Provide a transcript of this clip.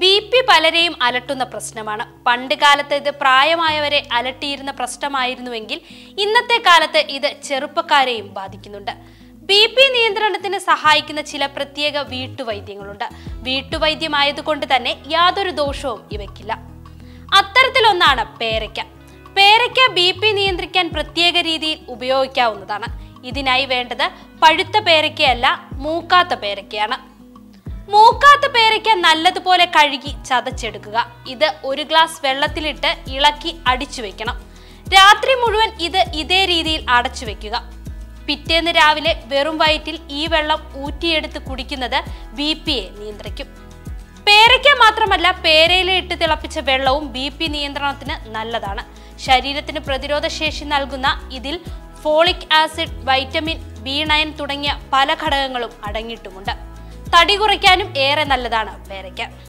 B P പലരെയും അലട്ടുന്ന പ്രശ്നമാണ് പണ്ട് കാലത്ത് ഇത് പ്രായമായവരെ അലട്ടിയിരുന്ന പ്രശ്നമായിരുന്നുവെങ്കിൽ ഇന്നത്തെ കാലത്ത് ഇത് ചെറുപ്പക്കാരെയും ബാധിക്കുന്നുണ്ട് ബി പി നിയന്ത്രണത്തിന് സഹായിക്കുന്ന ചില പ്രത്യേക വീട്ടുവൈദ്യങ്ങളുണ്ട് വീട്ടുവൈദ്യമായതുകൊണ്ട് തന്നെ യാതൊരു ദോഷവും ഇവയ്ക്കില്ല അത്തരത്തിലൊന്നാണ് പേരയ്ക്ക പേരയ്ക്ക ബി പി നിയന്ത്രിക്കാൻ പ്രത്യേക രീതിയിൽ ഉപയോഗിക്കാവുന്നതാണ് ഇതിനായി വേണ്ടത് പഴുത്ത പേരയ്ക്കയല്ല മൂക്കാത്ത പേരയ്ക്കയാണ് മൂക്കാത്ത പേരയ്ക്ക നല്ലതുപോലെ കഴുകി ചതച്ചെടുക്കുക ഇത് ഒരു ഗ്ലാസ് വെള്ളത്തിലിട്ട് ഇളക്കി അടിച്ചു വെക്കണം രാത്രി മുഴുവൻ ഇത് ഇതേ രീതിയിൽ അടച്ചു വെക്കുക പിറ്റേന്ന് രാവിലെ വെറും വയറ്റിൽ ഈ വെള്ളം ഊറ്റിയെടുത്ത് കുടിക്കുന്നത് ബി പിയെ നിയന്ത്രിക്കും പേരയ്ക്ക മാത്രമല്ല പേരയില ഇട്ട് തിളപ്പിച്ച വെള്ളവും ബി പി നിയന്ത്രണത്തിന് നല്ലതാണ് ശരീരത്തിന് പ്രതിരോധ ശേഷി നൽകുന്ന ഇതിൽ folic acid vitamin B nine തുടങ്ങിയ പല ഘടകങ്ങളും അടങ്ങിയിട്ടുമുണ്ട് തടി കുറയ്ക്കാനും ഏറെ നല്ലതാണ് പേരയ്ക്ക